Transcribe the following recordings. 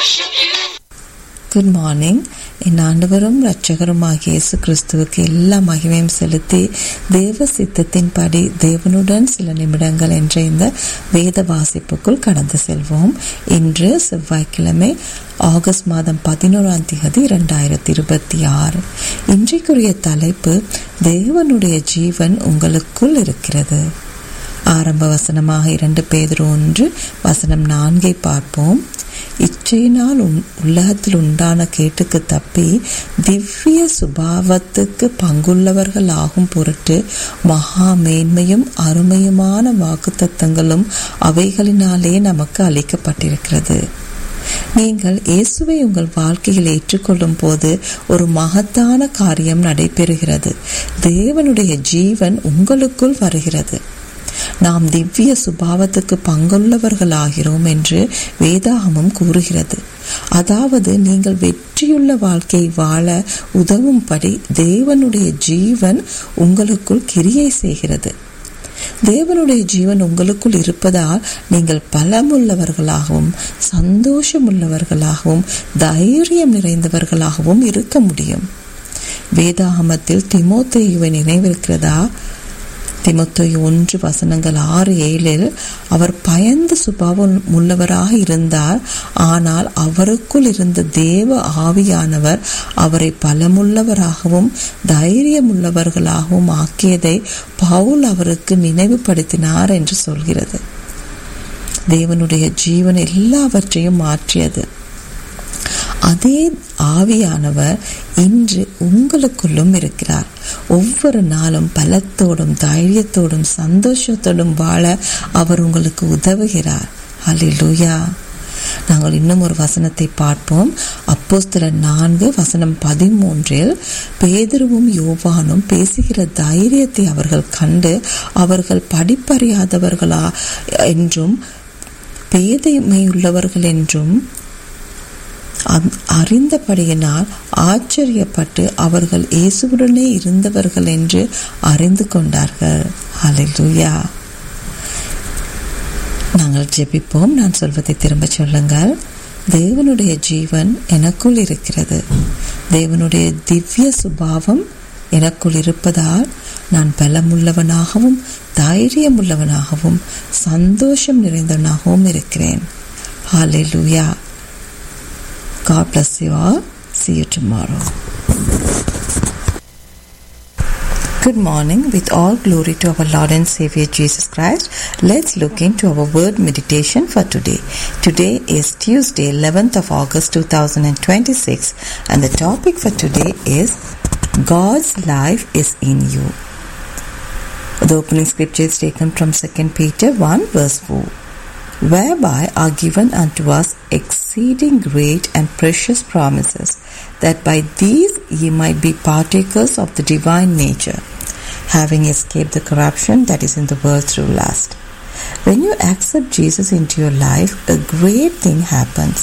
worship you. Good morning என் ஆண்டவரும் இரட்சகருமாகிய இயேசு கிறிஸ்துவுக்கு எல்லா மகிமையும் செலுத்தி தேவ சித்தத்தின்படி தேவனுடன் சில நிமிடங்கள் என்ற இந்த வேத வாசிப்புக்குள் கடந்து செல்வோம் இன்று செவ்வாய்க்கிழமை ஆகஸ்ட் மாதம் பதினோராம் தேதி இரண்டாயிரத்தி இருபத்தி ஆறு இன்றைக்குரிய தலைப்பு தேவனுடைய ஜீவன் உங்களுக்குள் இருக்கிறது ஆரம்ப வசனமாக இரண்டு பேதர் ஒன்று வசனம் நான்கை பார்ப்போம் இச்சையினால் உன் உலகத்தில் உண்டான கேட்டுக்கு தப்பி திவ்ய சுபாவத்துக்கு பங்குள்ளவர்கள் ஆகும் பொருட்டு மகா மேன்மையும் அருமையுமான வாக்குத்தத்தங்களும் அவைகளினாலே நமக்கு அளிக்கப்பட்டிருக்கிறது நீங்கள் இயேசுவை உங்கள் வாழ்க்கையில் ஏற்றுக்கொள்ளும் போது ஒரு மகத்தான காரியம் நடைபெறுகிறது தேவனுடைய ஜீவன் உங்களுக்குள் வருகிறது நாம் திவ்ய சுபாவத்துக்கு பங்குள்ளவர்களாகிறோம் என்று வேதாகமம் கூறுகிறது அதாவது நீங்கள் வெற்றியுள்ள வாழ்க்கை வாழ உதவும்படி தேவனுடைய ஜீவன் உங்களுக்குள் கிரியை செய்கிறது தேவனுடைய ஜீவன் உங்களுக்குள் இருப்பதால் நீங்கள் பலமுள்ளவர்களாகவும் சந்தோஷமுள்ளவர்களாகவும் தைரியம் நிறைந்தவர்களாகவும் இருக்க முடியும் வேதாகமத்தில் திமோத்தேயுவை நினைவிருக்கிறதா திமுத்தொய் ஒன்று வசனங்கள் ஆறு ஏழில் அவர் பயந்து சுபாவம் உள்ளவராக இருந்தார் ஆனால் அவருக்குள் இருந்த தேவ ஆவியானவர் அவரை பலமுள்ளவராகவும் தைரியமுள்ளவர்களாகவும் ஆக்கியதை பவுல் அவருக்கு நினைவுபடுத்தினார் என்று சொல்கிறது தேவனுடைய ஜீவன் எல்லாவற்றையும் மாற்றியது அதே ஆவியானவர் இன்று உங்களுக்குள்ளும் இருக்கிறார் ஒவ்வொரு நாளும் பலத்தோடும் தைரியத்தோடும் சந்தோஷத்தோடும் வாழ அவர் உங்களுக்கு உதவுகிறார் ஹலிலூயா நாங்கள் இன்னும் ஒரு வசனத்தை பார்ப்போம் அப்போஸ்தல நான்கு வசனம் பதிமூன்றில் பேதருவும் யோவானும் பேசுகிற தைரியத்தை அவர்கள் கண்டு அவர்கள் படிப்பறியாதவர்களா என்றும் பேதைமையுள்ளவர்கள் என்றும் அறிந்தபடியினால் ஆச்சரியப்பட்டு அவர்கள் இயேசுவுடனே இருந்தவர்கள் என்று அறிந்து கொண்டார்கள் ஹalleluya நாங்கள் ஜெபிப்போம் நான் சொல்வதை திரும்ப சொல்லுங்கள் தேவனுடைய ஜீவன் எனக்குள் இருக்கிறது தேவனுடைய திவ்ய சுபாவம் எனக்குள் இருப்பதால் நான் பலமுள்ளவனாகவும் தைரியமுள்ளவனாகவும் சந்தோஷம் நிறைந்தவனாகவும் இருக்கிறேன் ஹalleluya God bless you all. See you tomorrow. Good morning. With all glory to our Lord and Savior Jesus Christ, let's look into our word meditation for today. Today is Tuesday, 11th of August 2026, and the topic for today is God's life is in you. The opening scripture is taken from 2 Peter 1 verse 4 whereby are given unto us exceeding great and precious promises, that by these ye might be partakers of the divine nature, having escaped the corruption that is in the world through lust. When you accept Jesus into your life, a great thing happens.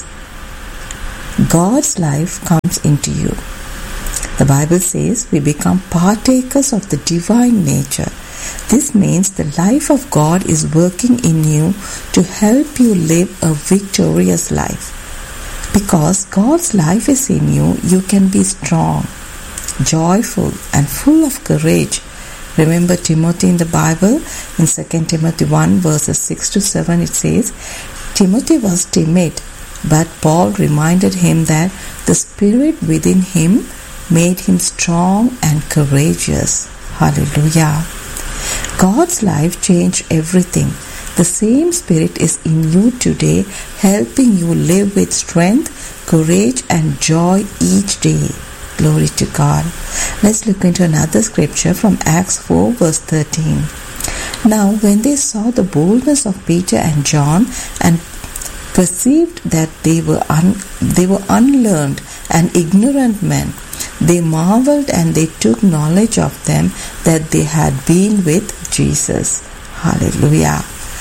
God's life comes into you. The Bible says we become partakers of the divine nature. This means the life of God is working in you to help you live a victorious life. Because God's life is in you, you can be strong, joyful, and full of courage. Remember Timothy in the Bible? In 2 Timothy 1 verses 6 to 7 it says, Timothy was timid, but Paul reminded him that the spirit within him made him strong and courageous. Hallelujah. God's life changed everything. The same Spirit is in you today, helping you live with strength, courage, and joy each day. Glory to God. Let's look into another scripture from Acts 4, verse 13. Now, when they saw the boldness of Peter and John and perceived that they were un- they were unlearned and ignorant men, they marveled and they took knowledge of them that they had been with Jesus. Hallelujah.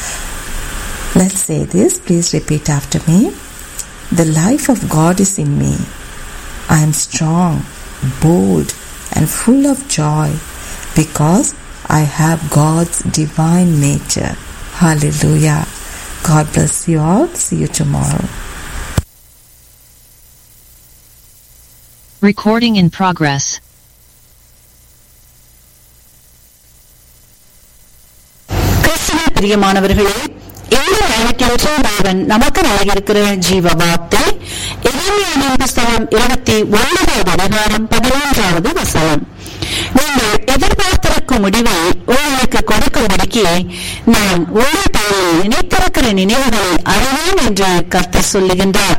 Let's say this. Please repeat after me. The life of God is in me. I am strong, bold, and full of joy because I have God's divine nature. Hallelujah. God bless you all. See you tomorrow. Recording in progress. கிறிஸ்துவ பிரியமானவர்களே இந்த நாளுக்கென்று தேவன் நமக்கு வழங்கியிருக்கிற ஜீவ வார்த்தை எதிர்மையான புஸ்தகம் இருபத்தி ஒன்பதாவது அதிகாரம் பதினொன்றாவது வசனம் நீங்கள் எதிர்பார்த்திருக்கும் முடிவை உங்களுக்கு கொடுக்கும்படிக்கு நான் உங்கள் பேரில் நினைத்திருக்கிற நினைவுகளை அறிவேன் என்று கர்த்தர் சொல்லுகின்றார்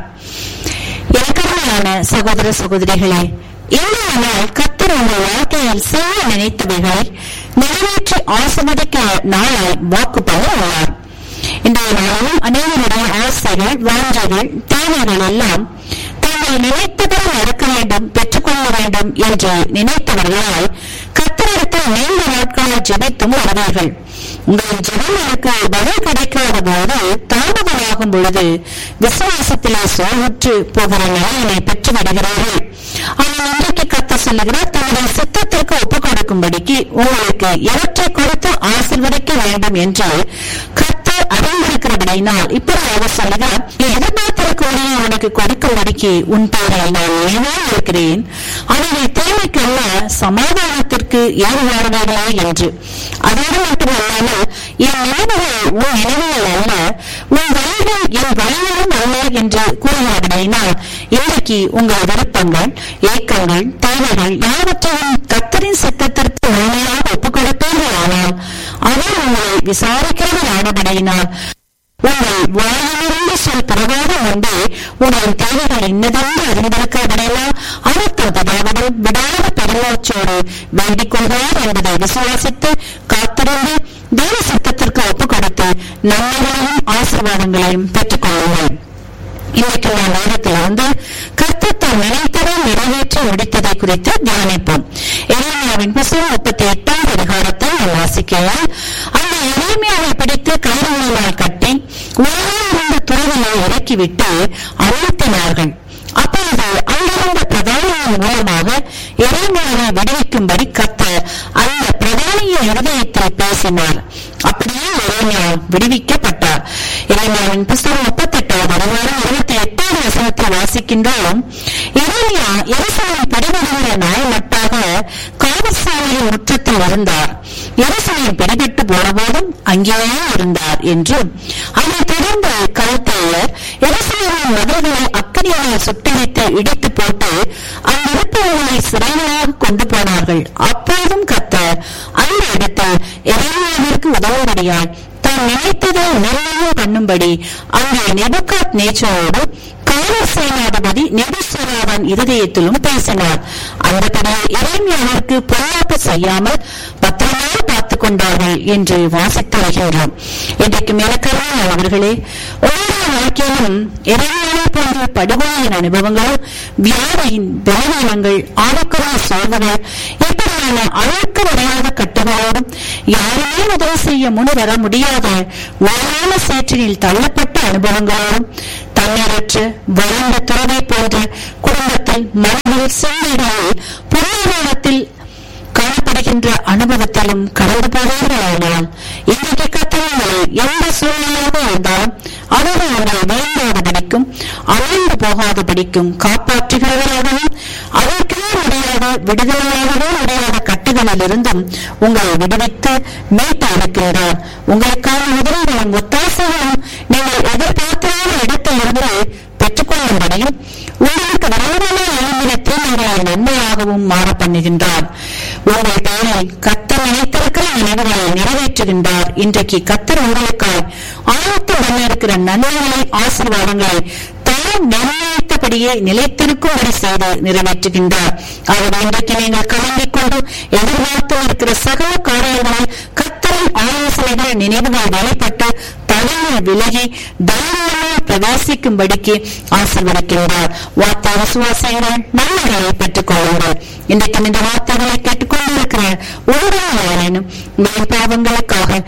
எனக்கருமையான சகோதர சகோதரிகளே இந்த நாள் கத்தர் உங்கள் வாழ்க்கையில் செய்ய நினைத்தவைகளை நிறைவேற்றி ஆசீர்வதிக்க நாளாய் வாக்கு பண்ண உள்ளார் இன்றைய நாளில் அநேகருடைய ஆசைகள் வாஞ்சைகள் தேவைகள் எல்லாம் தாங்கள் நினைத்ததை நடக்க வேண்டும் பெற்றுக்கொள்ள வேண்டும் என்று நினைத்தவர்களால் கத்தரிடத்தில் நீண்ட நாட்களால் ஜெபித்தும் வருவார்கள் உங்கள் ஜெபங்களுக்கு பதில் கிடைக்காத போது தாமதமாகும் பொழுது விசுவாசத்திலே சோர்வுற்று போகிற நிலையினை பெற்று விடுகிறார்கள் ஆனால் இன்றைக்கு கத்த சொல்லுகிறார் தன்னுடைய சித்தத்திற்கு ஒப்புக் கொடுக்கும்படிக்கு உங்களுக்கு எவற்றை கொடுத்து ஆசிர்வதிக்க வேண்டும் என்று கத்தர் அறிந்திருக்கிறபடினால் இப்படியாக சொல்லுகிறார் நீ எதிர்பார்த்திருக்கக்கூடிய உனக்கு கொடுக்கும்படிக்கு உன் பேரை நான் நினைவாக இருக்கிறேன் அதனை தேவைக்கல்ல சமாதானத்திற்கு ஏதுவானவர்களே என்று அதோடு மட்டுமல்லாமல் என் நினைவுகள் உன் நினைவுகள் அல்ல உன் வழிகள் என் வழிகளும் அல்ல என்று கூறுகிறபடினால் இன்றைக்கு உங்கள் விருப்பங்கள் ஏக்கங்கள் தேவைகள் யாவற்றையும் கத்தரின் சித்தத்திற்கு முழுமையாக ஒப்புக் கொடுப்பீர்கள் ஆனால் அவர் உங்களை விசாரிக்கிறது ஆனபடியினால் உங்கள் வாயிலிருந்து சொல் பிரகாரம் உண்டு உங்கள் தேவைகள் இன்னதென்று அறிந்திருக்கிறபடியெல்லாம் அடுத்ததாவது விடாத பெருமாச்சோடு வேண்டிக் கொள்கிறார் என்பதை விசுவாசித்து காத்திருந்து தேவ சத்தத்திற்கு ஒப்புக் கொடுத்து நன்மைகளையும் ஆசீர்வாதங்களையும் பெற்றுக் கொள்ளுங்கள் இன்றைக்கு நான் நேரத்தில் வந்து கர்த்தத்தால் நினைத்ததை நிறைவேற்றி முடித்ததை குறித்து தியானிப்போம் எளிமையாவின் புத்தகம் முப்பத்தி எட்டாம் அதிகாரத்தை நான் வாசிக்கிறேன் அந்த எளிமையாவை பிடித்து கயிறுகளினால் கட்டி உலகில் இருந்த துறவிலை இறக்கிவிட்டு அழுத்தினார்கள் அப்பொழுது அங்கிருந்த பிரதானியின் மூலமாக எளிமையாவை விடுவிக்கும்படி கத்த அந்த பிரதானியின் இருதயத்தில் பேசினார் அப்படியே எளிமையா விடுவிக்கப்பட்டார் எளிமையாவின் புஸ்தகம் முப்பத்தி எட்டாவது அதிகாரம் இருபத்தி எட்டாவது வசனத்தில் வாசிக்கின்றோம் எளிமையா எருசலேம் பிடிபடுகிற நாள் மட்டாக காவற்சாலையின் முற்றத்தில் இருந்தார் எருசலேம் பிடிபட்டு போனபோதும் அங்கேயே இருந்தார் என்றும் அதைத் தொடர்ந்து கழுத்தையர் எருசலேமின் மதல்களை அக்கடியால் சுட்டரித்து இடித்து போட்டு அங்கிருப்பவர்களை சிறைகளாக கொண்டு போனார்கள் அப்போதும் கத்தர் அந்த இடத்தில் எரேமியாவிற்கு உதவும்படியாய் தான் நினைத்ததை நிர்ணயம் பண்ணும்படி அங்கே நெபுகாத் நேச்சரோடு காவல் சேனாதிபதி நெபுசராவன் இருதயத்திலும் பேசினார் அந்தபடியே இறைமையாவிற்கு பொல்லாப்பு செய்யாமல் பத்திரமாக பார்த்துக் கொண்டார்கள் என்று வாசித்து வருகின்றோம் இன்றைக்கு மேலக்கரான அவர்களே ஒவ்வொரு வாழ்க்கையிலும் இறைமையை போன்ற படுகொலையின் அனுபவங்களும் வியாதியின் பலவீனங்கள் ஆரோக்கிய சோதனை இப்படியான அழுக்க முடியாத கட்டுகளோடும் யாருமே உதவி செய்ய முன் வர முடியாத உயரான சேற்றினில் தள்ளப்பட்ட அனுபவங்களோடும் தண்ணீரற்ற வளர்ந்த துறவை போன்ற குடும்பத்தில் மனதில் சிந்தைகளில் பொருளாதாரத்தில் காணப்படுகின்ற அனுபவத்திலும் கடந்து போகிறார்கள் இன்றைக்கு கத்தவங்களை எந்த சூழ்நிலையாக இருந்தாலும் அவர்கள் அவர்கள் வேண்டாதபடிக்கும் அழிந்து போகாதபடிக்கும் காப்பாற்றுகிறவர்களாகவும் அதற்கே முடியாத விடுதலையாகவே முடியாத கட்டுகளில் இருந்தும் உங்களை விடுவித்து மீட்டு அனுப்புகிறார் உங்களுக்கான உதவிகளும் ஒத்தாசைகளும் நீங்கள் எதிர்பார்க்காத இடத்தில் இருந்து பெற்றுக்கொள்ளும்படியும் உங்களுக்கு விரோதமே எழுந்தின தீமைகளை நன்மையாகவும் மாற பண்ணுகின்றார் உங்கள் பேரில் கத்தர் நினைத்திருக்கிற நினைவுகளை நிறைவேற்றுகின்றார் இன்றைக்கு கத்தர் உங்களுக்காய் ஆழத்துடன் இருக்கிற நன்மைகளை ஆசீர்வாதங்களை தான் நிர்ணயித்தபடியே நிலைத்திருக்கும்படி செய்து நிறைவேற்றுகின்றார் அவர் இன்றைக்கு நீங்கள் கலங்கிக் கொண்டு எதிர்பார்த்து இருக்கிற சகல காரியங்களில் கத்தரின் ஆலோசனைகள் நினைவுகள் வெளிப்பட்டு தலையில் விலகி தைரியமாக பிரகாசிக்கும்படிக்கு ஆசீர்வதிக்கின்றார் வார்த்தை விசுவாசங்கள் நன்மைகளை பெற்றுக் கொள்ளுங்கள் இன்றைக்கு இந்த வார்த்தைகளை கேட்டுக்கொண்டிருக்கிற ஒவ்வொருவரும் உங்கள் பாவங்களுக்காக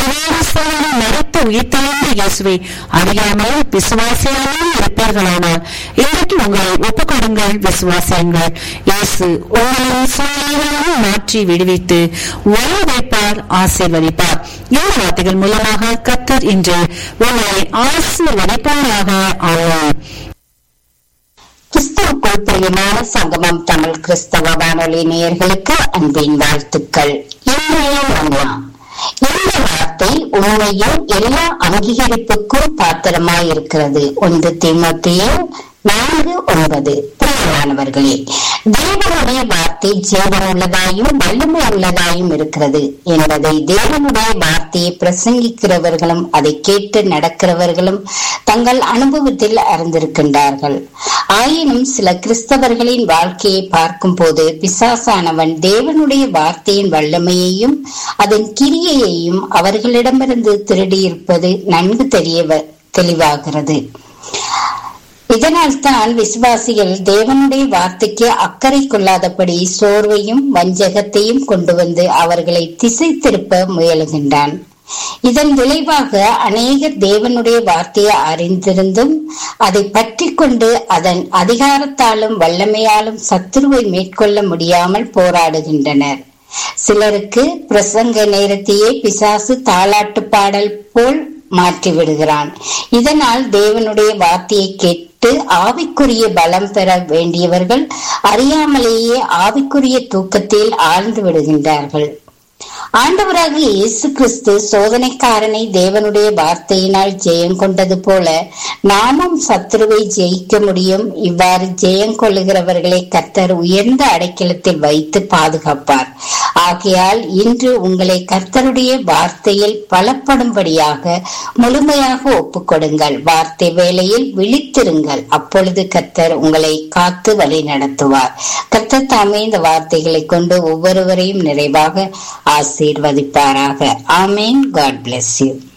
கல்யாண மறைத்து உயிர்த்தெழுந்த இயேசுவை அறியாமல் விசுவாசியாமல் இருப்பீர்களானால் இன்றைக்கு உங்களை ஒப்புக்கொடுங்கள் விசுவாசியுங்கள் இயேசு உங்களின் சூழ்நிலைகளையும் மாற்றி விடுவித்து வாழ வைப்பார் ஆசீர்வதிப்பார் இந்த வார்த்தைகள் மூலமாக கத்தர் இன்று உங்களை ஆசீர்வதிப்பாராக ஆவார் கிறிஸ்துவுக்குள் கிறிஸ்துவுக்குள் பிரியமான சங்கமம் தமிழ் கிறிஸ்தவ வானொலி நேயர்களுக்கு அன்பின் வாழ்த்துக்கள் இன்றைய மன்னா இந்த வார்த்தை உண்மையும் எல்லா அங்கீகரிப்புக்கும் பாத்திரமாயிருக்கிறது ஒன்று தீமோத்தேயு நான்கு ஒன்பது பிரியமானவர்களே தேவனுடைய வார்த்தை ஜீவன் உள்ளதாயும் வல்லமை உள்ளதாயும் இருக்கிறது என்பதை தேவனுடைய வார்த்தையை பிரசங்கிக்கிறவர்களும் அதை கேட்டு நடக்கிறவர்களும் தங்கள் அனுபவத்தில் அறிந்திருக்கின்றார்கள் ஆயினும் சில கிறிஸ்தவர்களின் வாழ்க்கையை பார்க்கும் போது பிசாசானவன் தேவனுடைய வார்த்தையின் வல்லமையையும் அதன் கிரியையையும் அவர்களிடமிருந்து திருடியிருப்பது நன்கு தெரிய தெளிவாகிறது இதனால் தான் விசுவாசிகள் தேவனுடைய வார்த்தைக்கு அக்கறை கொள்ளாதபடி சோர்வையும் வஞ்சகத்தையும் கொண்டு வந்து அவர்களை திசை திருப்ப முயலுகின்றான் இதன் விளைவாக அநேகர் தேவனுடைய வார்த்தையை அறிந்திருந்தும் அதை பற்றி கொண்டு அதன் அதிகாரத்தாலும் வல்லமையாலும் சத்துருவை மேற்கொள்ள முடியாமல் போராடுகின்றனர் சிலருக்கு பிரசங்க நேரத்தையே பிசாசு தாளாட்டு பாடல் போல் மாற்றி விடுகிறான் இதனால் தேவனுடைய வார்த்தையை கேட்டு ஆவிக்குரிய பலம் பெற வேண்டியவர்கள் அறியாமலேயே ஆவிக்குரிய தூக்கத்தில் ஆழ்ந்து விடுகின்றார்கள் ஆண்டவராக இயேசு கிறிஸ்து சோதனைக்காரனை தேவனுடைய வார்த்தையினால் ஜெயம் கொண்டது போல நாமும் சத்ருவை ஜெயிக்க முடியும் இவ்வாறு ஜெயம் கொள்ளுகிறவர்களை கர்த்தர் உயர்ந்த அடைக்கலத்தில் வைத்து பாதுகாப்பார் ஆகையால் இன்று உங்களை கர்த்தருடைய வார்த்தையில் பலப்படும்படியாக முழுமையாக ஒப்புக்கொடுங்கள் வார்த்தை வேளையில் விழித்திருங்கள் அப்பொழுது கர்த்தர் உங்களை காத்து வழி நடத்துவார் கர்த்தர் தாமே இந்த வார்த்தைகளை கொண்டு ஒவ்வொருவரையும் நிறைவாக ஆசீர்வதிப்பாராக ஆமேன் காட் பிளஸ் யூ